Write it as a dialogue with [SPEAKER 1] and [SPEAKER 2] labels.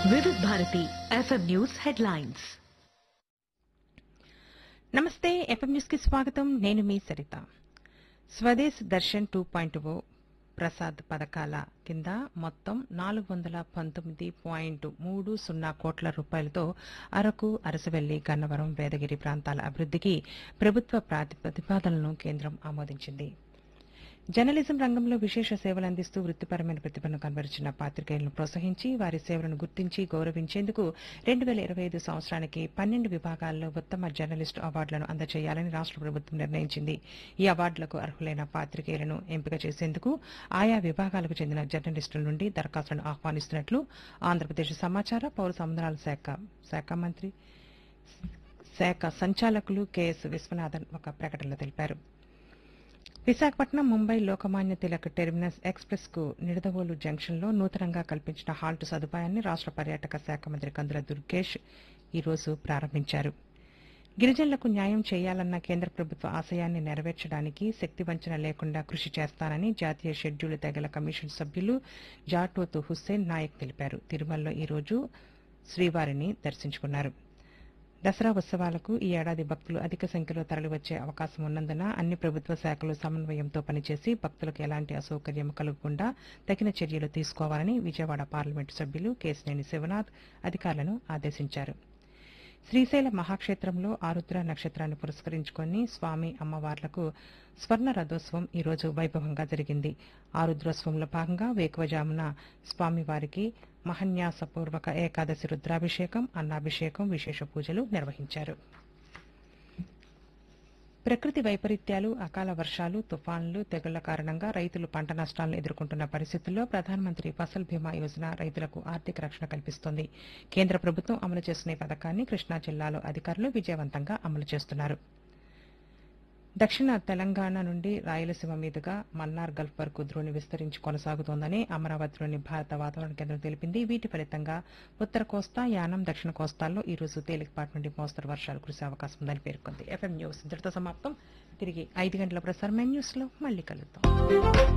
[SPEAKER 1] వివిధ Bharati FM news headlines
[SPEAKER 2] నమస్తే FM news కి స్వాగతం నేను మీ Saritha Swadesh Darshan two point O Prasad పథకాల కింద మొత్తం నాలుగు వందల పంతొమ్మిది పాయింట్ మూడు సున్నా కోట్ల రూపాయలతో అరకు అరసవెల్లి గన్నవరం వేదగిరి ప్రాంతాల అభివృద్ధికి ప్రభుత్వ ప్రాతి- ప్రతిపాదనలను కేంద్రం ఆమోదించింది జర్నలిజం రంగంలో విశేష సేవలు అందిస్తూ వృత్తిపరమైన ప్రతిభను కనబరిచిన పాత్రికేయులను ప్రోత్సహించి వారి సేవలను గుర్తించి గౌరవించేందుకు రెండు వేల ఇరవై ఐదు సంవత్సరానికి పన్నెండు విభాగాల్లో ఉత్తమ జర్నలిస్టు అవార్డులను అందజేయాలని రాష్ట్ర ప్రభుత్వం నిర్ణయించింది ఈ అవార్డులకు అర్హులైన పాత్రికేయులను ఎంపిక చేసేందుకు ఆయా విభాగాలకు చెందిన జర్నలిస్టుల నుండి దరఖాస్తులను ఆహ్వానిస్తున్నట్లు ఆంధ్రప్రదేశ్ సమాచార పౌర సంబంధాల శాఖ శాఖ మంత్రి శాఖ సంచాలకులు కెఎస్ విశ్వనాథన్ ఒక ప్రకటనలో తెలిపారు విశాఖపట్నం ముంబై లోకమాన్య తిలక్ టెర్మినస్ ఎక్స్ప్రెస్ కు నిడదవోలు జంక్షన్ లో నూతనంగా కల్పించిన హాల్ట్ సదుపాయాన్ని రాష్ట్ర పర్యాటక శాఖ మంత్రి కందుల దుర్గేష్ ఈ రోజు ప్రారంభించారు గిరిజనులకు న్యాయం చేయాలన్న కేంద్ర ప్రభుత్వ ఆశయాన్ని నెరవేర్చడానికి శక్తి వంచన లేకుండా కృషి చేస్తానని జాతీయ షెడ్యూల్ తెగల కమిషన్ సభ్యులు జాటోతు హుస్సేన్ నాయక్ తెలిపారు తిరుమలలో ఈ రోజు శ్రీవారిని దర్శించుకున్నారు దసరా ఉత్సవాలకు ఈ ఏడాది భక్తులు అధిక సంఖ్యలో తరలివచ్చే అవకాశం ఉన్నందున అన్ని ప్రభుత్వ శాఖలు సమన్వయంతో పనిచేసి భక్తులకు ఎలాంటి అసౌకర్యం కలగకుండా తగిన చర్యలు తీసుకోవాలని విజయవాడ పార్లమెంటు సభ్యులు కేశినేని శివనాథ్ అధికారులను ఆదేశించారు శ్రీశైల మహాక్షేత్రంలో ఆరుద్ర నక్షత్రాన్ని పురస్కరించుకొని స్వామి అమ్మవార్లకు స్వర్ణ రథోత్సవం ఈ రోజు వైభవంగా జరిగింది ఆరుద్రోత్సవంలో భాగంగా వేకువజామున స్వామివారికి మహన్యాసపూర్వక ఏకాదశి రుద్రాభిషేకం అన్నాభిషేకం విశేష పూజలు నిర్వహించారు ప్రకృతి వైపరీత్యాలు అకాల వర్షాలు తుఫాన్లు తెగుళ్ల కారణంగా రైతులు పంట నష్టాలను ఎదుర్కొంటున్న పరిస్థితుల్లో ప్రధానమంత్రి ఫసల్ బీమా యోజన రైతులకు ఆర్థిక రక్షణ కల్పిస్తోంది కేంద్ర ప్రభుత్వం అమలు చేస్తున్న ఈ పథకాన్ని కృష్ణా జిల్లాలో అధికారులు విజయవంతంగా అమలు చేస్తున్నారు దక్షిణ తెలంగాణ నుండి రాయలసీమ మీదుగా మన్నార్ గల్ఫ్ వరకు ద్రోణి విస్తరించి కొనసాగుతోందని అమరావతిలోని భారత వాతావరణ కేంద్రం తెలిపింది వీటి ఫలితంగా ఉత్తర కోస్తా యానం దక్షిణ కోస్తాల్లో ఈ రోజు తేలికపాటి నుండి మోస్తరు వర్షాలు కురిసే అవకాశం ఉందని పేర్కొంది ఎఫ్ఎం న్యూస్ ఇంతటితో సమాప్తం తిరిగి ఐదు గంటల ప్రసారమైన న్యూస్ లో మళ్ళీ కలుద్దాం